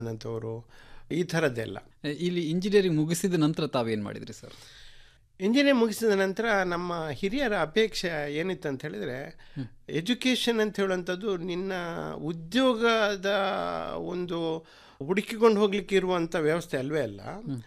ನಂತವರು ಈ ಥರದ್ದೆಲ್ಲ ಎ, ಇಲ್ಲಿ ಇಂಜಿನಿಯರಿಂಗ್ ಮುಗಿಸಿದ ನಂತರ ತಾವೇನು ಮಾಡಿದ್ರಿ ಸರ್ ಇಂಜಿನಿಯರ್ ಮುಗಿಸಿದ ನಂತರ ನಮ್ಮ ಹಿರಿಯರ ಅಪೇಕ್ಷೆ ಏನಿತ್ತು ಅಂತ ಹೇಳಿದರೆ ಎಜುಕೇಷನ್ ಅಂತ ಹೇಳುವಂಥದ್ದು ನಿನ್ನ ಉದ್ಯೋಗದ ಒಂದು ಹುಡುಕಿಕೊಂಡು ಹೋಗ್ಲಿಕ್ಕೆ ಇರುವಂಥ ವ್ಯವಸ್ಥೆ ಅಲ್ವೇ ಅಲ್ಲ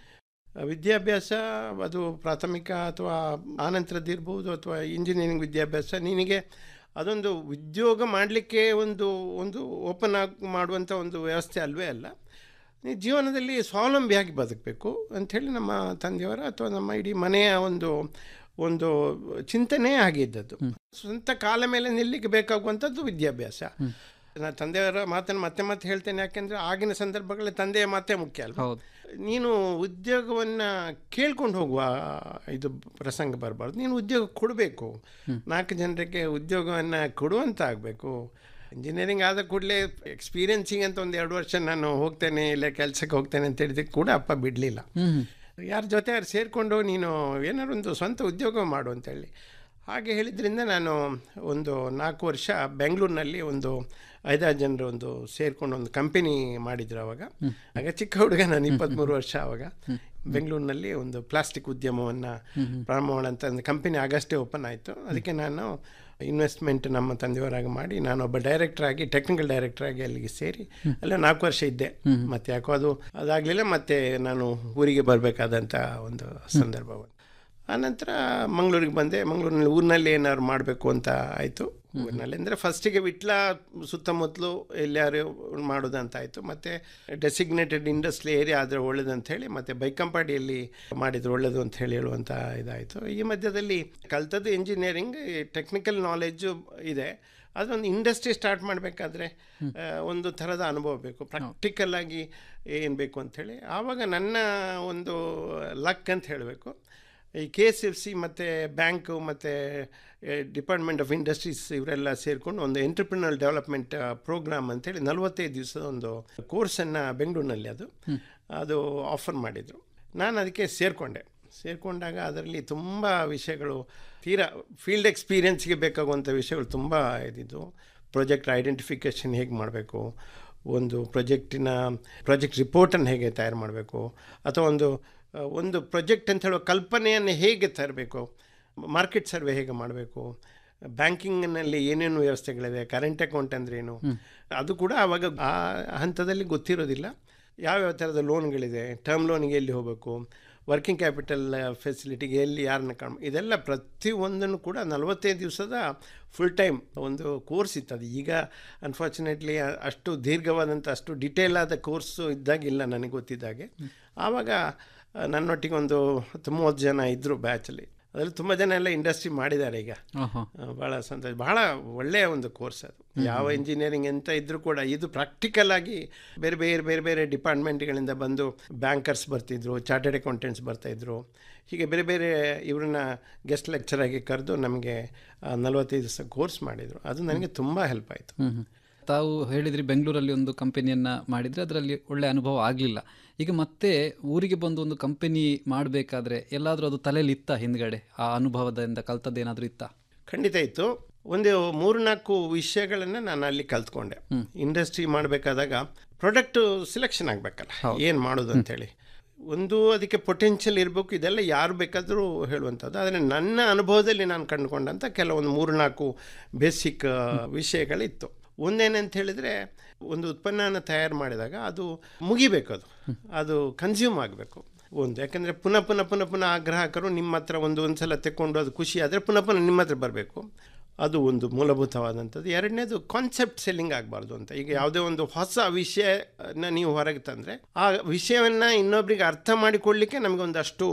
ವಿದ್ಯಾಭ್ಯಾಸ ಅದು ಪ್ರಾಥಮಿಕ ಅಥವಾ ಆನಂತರದ್ದು ಇರ್ಬೋದು ಅಥವಾ ಇಂಜಿನಿಯರಿಂಗ್ ವಿದ್ಯಾಭ್ಯಾಸ ನಿನಗೆ ಅದೊಂದು ಉದ್ಯೋಗ ಮಾಡಲಿಕ್ಕೆ ಒಂದು ಒಂದು ಓಪನ್ ಆಗಿ ಮಾಡುವಂಥ ಒಂದು ವ್ಯವಸ್ಥೆ ಅಲ್ವೇ ಅಲ್ಲ ನೀ ಜೀವನದಲ್ಲಿ ಸ್ವಾವಲಂಬಿಯಾಗಿ ಬದುಕಬೇಕು ಅಂಥೇಳಿ ನಮ್ಮ ತಂದೆಯವರ ಅಥವಾ ನಮ್ಮ ಇಡೀ ಮನೆಯ ಒಂದು ಒಂದು ಚಿಂತನೆ ಆಗಿದ್ದದ್ದು ಸ್ವಂತ ಕಾಲ ಮೇಲೆ ನಿಲ್ಲಿಕ್ಕೆ ಬೇಕಾಗುವಂಥದ್ದು ವಿದ್ಯಾಭ್ಯಾಸ ನಾನು ತಂದೆಯವರ ಮಾತನ್ನು ಮತ್ತೆ ಮತ್ತೆ ಹೇಳ್ತೇನೆ ಯಾಕೆಂದರೆ ಆಗಿನ ಸಂದರ್ಭಗಳಲ್ಲಿ ತಂದೆಯ ಮಾತೇ ಮುಖ್ಯ ಅಲ್ವಾ ಹೌದು ನೀನು ಉದ್ಯೋಗವನ್ನು ಕೇಳ್ಕೊಂಡು ಹೋಗುವ ಇದು ಪ್ರಸಂಗ ಬರಬಾರ್ದು ನೀನು ಉದ್ಯೋಗ ಕೊಡಬೇಕು ನಾಲ್ಕು ಜನರಿಗೆ ಉದ್ಯೋಗವನ್ನು ಕೊಡುವಂತ ಆಗಬೇಕು ಇಂಜಿನಿಯರಿಂಗ್ ಆದ ಕೂಡಲೇ ಎಕ್ಸ್ಪೀರಿಯನ್ಸಿಂಗ್ ಅಂತ ಒಂದು ಎರಡು ವರ್ಷ ನಾನು ಹೋಗ್ತೇನೆ ಇಲ್ಲ ಕೆಲಸಕ್ಕೆ ಹೋಗ್ತೇನೆ ಅಂತ ಹೇಳಿದಕ್ಕೆ ಕೂಡ ಅಪ್ಪ ಬಿಡಲಿಲ್ಲ ಹ್ಮ್ ಯಾರ ಜೊತೆ ಯಾರು ಸೇರಿಕೊಂಡು ನೀನು ಏನಾದ್ರು ಒಂದು ಸ್ವಂತ ಉದ್ಯೋಗ ಮಾಡು ಅಂತೇಳಿ ಹಾಗೆ ಹೇಳಿದ್ರಿಂದ ನಾನು ಒಂದು ನಾಲ್ಕು ವರ್ಷ ಬೆಂಗಳೂರಿನಲ್ಲಿ ಒಂದು ಐದಾರು ಜನರು ಒಂದು ಸೇರ್ಕೊಂಡು ಒಂದು ಕಂಪನಿ ಮಾಡಿದ್ರು ಅವಾಗ ಆಗ ಚಿಕ್ಕ ಹುಡುಗ ನಾನು ಇಪ್ಪತ್ತ್ಮೂರು ವರ್ಷ ಆವಾಗ ಬೆಂಗಳೂರಿನಲ್ಲಿ ಒಂದು ಪ್ಲಾಸ್ಟಿಕ್ ಉದ್ಯಮವನ್ನು ಪ್ರಾರಂಭ ಮಾಡೋಂಥ ಒಂದು ಕಂಪನಿ ಆಗಷ್ಟೇ ಓಪನ್ ಆಯಿತು ಅದಕ್ಕೆ ನಾನು ಇನ್ವೆಸ್ಟ್ಮೆಂಟ್ ನಮ್ಮ ತಂದೆಯವರಾಗಿ ಮಾಡಿ ನಾನೊಬ್ಬ ಡೈರೆಕ್ಟರ್ ಆಗಿ ಟೆಕ್ನಿಕಲ್ ಡೈರೆಕ್ಟರ್ ಆಗಿ ಅಲ್ಲಿಗೆ ಸೇರಿ ಅಲ್ಲೇ ನಾಲ್ಕು ವರ್ಷ ಇದ್ದೆ ಮತ್ತೆ ಯಾಕೋ ಅದು ಅದಾಗಲಿಲ್ಲ ಮತ್ತೆ ನಾನು ಊರಿಗೆ ಬರಬೇಕಾದಂಥ ಒಂದು ಸಂದರ್ಭ ಬಂತು. ಆನಂತರ ಮಂಗಳೂರಿಗೆ ಬಂದೆ ಮಂಗಳೂರಿನಲ್ಲಿ ಊರಿನಲ್ಲಿ ಏನಾದ್ರು ಮಾಡಬೇಕು ಅಂತ ಆಯಿತು ಊರಿನಲ್ಲಿ ಅಂದರೆ ಫಸ್ಟಿಗೆ ವಿಟ್ಲ ಸುತ್ತಮುತ್ತಲು ಎಲ್ಲಾರು ಮಾಡೋದಂತ ಆಯಿತು ಮತ್ತು ಡೆಸಿಗ್ನೇಟೆಡ್ ಇಂಡಸ್ಟ್ರಿ ಏರಿಯಾ ಆದರೆ ಒಳ್ಳೇದಂತ ಹೇಳಿ ಮತ್ತು ಬೈಕಂಪಾಡಿಯಲ್ಲಿ ಮಾಡಿದ್ರು ಒಳ್ಳೇದು ಅಂತ ಹೇಳಿ ಹೇಳುವಂಥ ಇದಾಯಿತು ಈ ಮಧ್ಯದಲ್ಲಿ ಕಲ್ತದ್ದು ಇಂಜಿನಿಯರಿಂಗ್ ಟೆಕ್ನಿಕಲ್ ನಾಲೆಡ್ಜು ಇದೆ ಅದೊಂದು ಇಂಡಸ್ಟ್ರಿ ಸ್ಟಾರ್ಟ್ ಮಾಡಬೇಕಾದ್ರೆ ಒಂದು ಥರದ ಅನುಭವ ಬೇಕು ಪ್ರಾಕ್ಟಿಕಲ್ ಆಗಿ ಏನು ಬೇಕು ಅಂಥೇಳಿ ಆವಾಗ ನನ್ನ ಒಂದು ಲಕ್ ಅಂತ ಹೇಳಬೇಕು ಈ ಕೆ ಎಸ್ ಎಫ್ ಸಿ ಮತ್ತು ಬ್ಯಾಂಕು ಮತ್ತು ಡಿಪಾರ್ಟ್ಮೆಂಟ್ ಆಫ್ ಇಂಡಸ್ಟ್ರೀಸ್ ಇವರೆಲ್ಲ ಸೇರಿಕೊಂಡು ಒಂದು ಎಂಟರ್ಪ್ರಿನಲ್ ಡೆವಲಪ್ಮೆಂಟ್ ಪ್ರೋಗ್ರಾಮ್ ಅಂತೇಳಿ ನಲವತ್ತೈದು ದಿವಸದ ಒಂದು ಕೋರ್ಸನ್ನು ಬೆಂಗಳೂರಿನಲ್ಲಿ ಅದು ಅದು ಆಫರ್ ಮಾಡಿದರು ನಾನು ಅದಕ್ಕೆ ಸೇರಿಕೊಂಡೆ ಸೇರಿಕೊಂಡಾಗ ಅದರಲ್ಲಿ ತುಂಬ ವಿಷಯಗಳು ತೀರಾ ಫೀಲ್ಡ್ ಎಕ್ಸ್ಪೀರಿಯನ್ಸ್ಗೆ ಬೇಕಾಗುವಂಥ ವಿಷಯಗಳು ತುಂಬ ಇದ್ದಿದ್ದು ಪ್ರಾಜೆಕ್ಟ್ ಐಡೆಂಟಿಫಿಕೇಷನ್ ಹೇಗೆ ಮಾಡಬೇಕು ಒಂದು ಪ್ರಾಜೆಕ್ಟಿನ ಪ್ರಾಜೆಕ್ಟ್ ರಿಪೋರ್ಟನ್ನು ಹೇಗೆ ತಯಾರು ಮಾಡಬೇಕು ಅಥವಾ ಒಂದು ಒಂದು ಪ್ರಾಜೆಕ್ಟ್ ಅಂತ ಹೇಳುವ ಕಲ್ಪನೆಯನ್ನು ಹೇಗೆ ತರಬೇಕು ಮಾರ್ಕೆಟ್ ಸರ್ವೆ ಹೇಗೆ ಮಾಡಬೇಕು ಬ್ಯಾಂಕಿಂಗ್ನಲ್ಲಿ ಏನೇನು ವ್ಯವಸ್ಥೆಗಳಿವೆ ಕರೆಂಟ್ ಅಕೌಂಟ್ ಅಂದ್ರೇನು ಅದು ಕೂಡ ಆವಾಗ ಆ ಹಂತದಲ್ಲಿ ಗೊತ್ತಿರೋದಿಲ್ಲ ಯಾವ್ಯಾವ ಥರದ ಲೋನ್ಗಳಿದೆ ಟರ್ಮ್ ಲೋನಿಗೆ ಎಲ್ಲಿ ಹೋಗಬೇಕು ವರ್ಕಿಂಗ್ ಕ್ಯಾಪಿಟಲ್ ಫೆಸಿಲಿಟಿಗೆ ಎಲ್ಲಿ ಯಾರನ್ನ ಕಾಣ ಇದೆಲ್ಲ ಪ್ರತಿಯೊಂದನ್ನು ಕೂಡ ನಲವತ್ತೈದು ದಿವಸದ ಫುಲ್ ಟೈಮ್ ಒಂದು ಕೋರ್ಸ್ ಇತ್ತು ಅದು ಈಗ ಅನ್ಫಾರ್ಚುನೇಟ್ಲಿ ಅಷ್ಟು ದೀರ್ಘವಾದಂಥ ಅಷ್ಟು ಡಿಟೇಲ್ ಆದ ಕೋರ್ಸು ಇದ್ದಾಗಿಲ್ಲ ನನಗೆ ಗೊತ್ತಿದ್ದಾಗೆ ಆವಾಗ ನನ್ನೊಟ್ಟಿಗೆ ಒಂದು ಹತ್ತು ಮೂವತ್ತು ಜನ ಇದ್ದರು ಬ್ಯಾಚಲ್ಲಿ ಅದರಲ್ಲಿ ತುಂಬ ಜನ ಎಲ್ಲ ಇಂಡಸ್ಟ್ರಿ ಮಾಡಿದ್ದಾರೆ ಈಗ ಆಹಾ. ಭಾಳ ಸಂತೋಷ ಭಾಳ ಒಳ್ಳೆಯ ಒಂದು ಕೋರ್ಸ್ ಅದು ಯಾವ ಇಂಜಿನಿಯರಿಂಗ್ ಎಂತ ಇದ್ದರೂ ಕೂಡ ಇದು ಪ್ರಾಕ್ಟಿಕಲ್ ಆಗಿ ಬೇರೆ ಬೇರೆ ಬೇರೆ ಬೇರೆ ಡಿಪಾರ್ಟ್ಮೆಂಟ್ಗಳಿಂದ ಬಂದು ಬ್ಯಾಂಕರ್ಸ್ ಬರ್ತಿದ್ರು ಚಾರ್ಟೆಡ್ ಅಕೌಂಟೆಂಟ್ಸ್ ಬರ್ತಾಯಿದ್ರು ಹೀಗೆ ಬೇರೆ ಬೇರೆ ಇವ್ರನ್ನ ಗೆಸ್ಟ್ ಲೆಕ್ಚರಾಗಿ ಕರೆದು ನಮಗೆ ನಲವತ್ತೈದು ದಿವಸ ಕೋರ್ಸ್ ಮಾಡಿದರು ಅದು ನನಗೆ ತುಂಬ ಹೆಲ್ಪ್ ಆಯಿತು ಹ್ಮ್ ಹ್ಮ್. ತಾವು ಹೇಳಿದ್ರಿ ಬೆಂಗಳೂರಲ್ಲಿ ಒಂದು ಕಂಪನಿಯನ್ನ ಮಾಡಿದ್ರೆ ಅದರಲ್ಲಿ ಒಳ್ಳೆ ಅನುಭವ ಆಗಲಿಲ್ಲ ಈಗ ಮತ್ತೆ ಊರಿಗೆ ಬಂದು ಒಂದು ಕಂಪನಿ ಮಾಡಬೇಕಾದ್ರೆ ಎಲ್ಲಾದರೂ ಅದು ತಲೆಯಲ್ಲಿ ಇತ್ತ ಹಿಂದ್ಗಡೆ ಆ ಅನುಭವದಿಂದ ಕಲ್ತದ್ದು ಏನಾದರೂ ಇತ್ತಾ ಖಂಡಿತ ಇತ್ತು ಒಂದು ಮೂರು ನಾಲ್ಕು ವಿಷಯಗಳನ್ನು ನಾನು ಅಲ್ಲಿ ಕಲ್ತ್ಕೊಂಡೆ ಇಂಡಸ್ಟ್ರಿ ಮಾಡಬೇಕಾದಾಗ ಪ್ರಾಡಕ್ಟ್ ಸಿಲೆಕ್ಷನ್ ಆಗಬೇಕಲ್ಲ ಏನು ಮಾಡೋದು ಅಂತೇಳಿ ಒಂದು ಅದಕ್ಕೆ ಪೊಟೆನ್ಷಿಯಲ್ ಇರಬೇಕು ಇದೆಲ್ಲ ಯಾರು ಬೇಕಾದರೂ ಹೇಳುವಂಥದ್ದು ಆದರೆ ನನ್ನ ಅನುಭವದಲ್ಲಿ ನಾನು ಕಂಡುಕೊಂಡಂಥ ಕೆಲವೊಂದು ಮೂರು ನಾಲ್ಕು ಬೇಸಿಕ್ ವಿಷಯಗಳಿತ್ತು ಒಂದೇನಂತ ಹೇಳಿದರೆ ಒಂದು ಉತ್ಪನ್ನನ ತಯಾರು ಮಾಡಿದಾಗ ಅದು ಮುಗಿಬೇಕು ಅದು ಅದು ಕನ್ಸ್ಯೂಮ್ ಆಗಬೇಕು ಒಂದು ಯಾಕಂದರೆ ಪುನಃ ಪುನಃ ಪುನಃ ಪುನಃ ಆ ಗ್ರಾಹಕರು ನಿಮ್ಮ ಹತ್ರ ಒಂದು ಒಂದು ಸಲ ತೆಕ್ಕೊಂಡು ಅದು ಖುಷಿ ಆದರೆ ಪುನಃ ಪುನಃ ನಿಮ್ಮ ಹತ್ರ ಬರಬೇಕು ಅದು ಒಂದು ಮೂಲಭೂತವಾದಂಥದ್ದು ಎರಡನೇದು ಕಾನ್ಸೆಪ್ಟ್ ಸೆಲ್ಲಿಂಗ್ ಆಗಬಾರ್ದು ಅಂತ ಈಗ ಯಾವುದೇ ಒಂದು ಹೊಸ ವಿಷಯನ ನೀವು ಹೊರಗೆ ತಂದರೆ ಆ ವಿಷಯವನ್ನು ಇನ್ನೊಬ್ರಿಗೆ ಅರ್ಥ ಮಾಡಿಕೊಳ್ಳಿಕ್ಕೆ ನಮಗೊಂದಷ್ಟು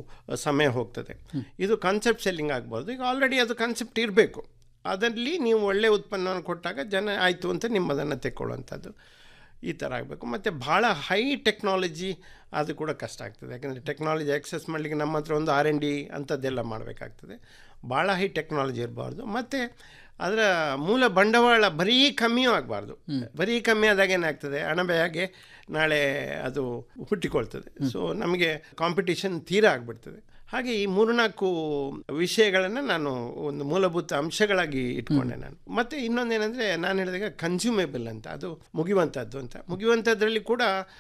ಸಮಯ ಹೋಗ್ತದೆ ಇದು ಕಾನ್ಸೆಪ್ಟ್ ಸೆಲ್ಲಿಂಗ್ ಆಗಬಾರ್ದು ಈಗ ಆಲ್ರೆಡಿ ಅದು ಕಾನ್ಸೆಪ್ಟ್ ಇರಬೇಕು ಅದರಲ್ಲಿ ನೀವು ಒಳ್ಳೆಯ ಉತ್ಪನ್ನವನ್ನು ಕೊಟ್ಟಾಗ ಜನ ಆಯಿತು ಅಂತ ನಿಮ್ಮದನ್ನು ತೆಕ್ಕೊಳ್ಳುವಂಥದ್ದು ಈ ಥರ ಆಗಬೇಕು ಮತ್ತು ಭಾಳ ಹೈ ಟೆಕ್ನಾಲಜಿ ಅದು ಕೂಡ ಕಷ್ಟ ಆಗ್ತದೆ ಯಾಕಂದರೆ ಟೆಕ್ನಾಲಜಿ ಆಕ್ಸೆಸ್ ಮಾಡಲಿಕ್ಕೆ ನಮ್ಮ ಹತ್ರ ಒಂದು ಆರ್ ಎನ್ ಡಿ ಅಂಥದ್ದೆಲ್ಲ ಮಾಡಬೇಕಾಗ್ತದೆ ಭಾಳ ಹೈ ಟೆಕ್ನಾಲಜಿ ಇರಬಾರ್ದು ಮತ್ತು ಅದರ ಮೂಲ ಬಂಡವಾಳ ಬರೀ ಕಮ್ಮಿಯೂ ಆಗಬಾರ್ದು ಬರೀ ಕಮ್ಮಿ ಆದಾಗ ಏನಾಗ್ತದೆ ಅಣಬೆಯಾಗೆ ನಾಳೆ ಅದು ಹುಟ್ಟಿಕೊಳ್ತದೆ ಸೊ ನಮಗೆ ಕಾಂಪಿಟಿಷನ್ ತೀರಾ ಆಗಿಬಿಡ್ತದೆ ಹಾಗೆ ಈ ಮೂರ್ನಾಲ್ಕು ವಿಷಯಗಳನ್ನು ನಾನು ಒಂದು ಮೂಲಭೂತ ಅಂಶಗಳಾಗಿ ಇಟ್ಕೊಂಡೆ ನಾನು ಮತ್ತೆ ಇನ್ನೊಂದೇನೆಂದರೆ ನಾನು ಹೇಳಿದಾಗ ಕನ್ಸ್ಯೂಮೇಬಲ್ ಅಂತ ಅದು ಮುಗಿಯುವಂಥದ್ದು ಅಂತ ಮುಗಿಯುವಂಥದ್ರಲ್ಲಿ ಕೂಡ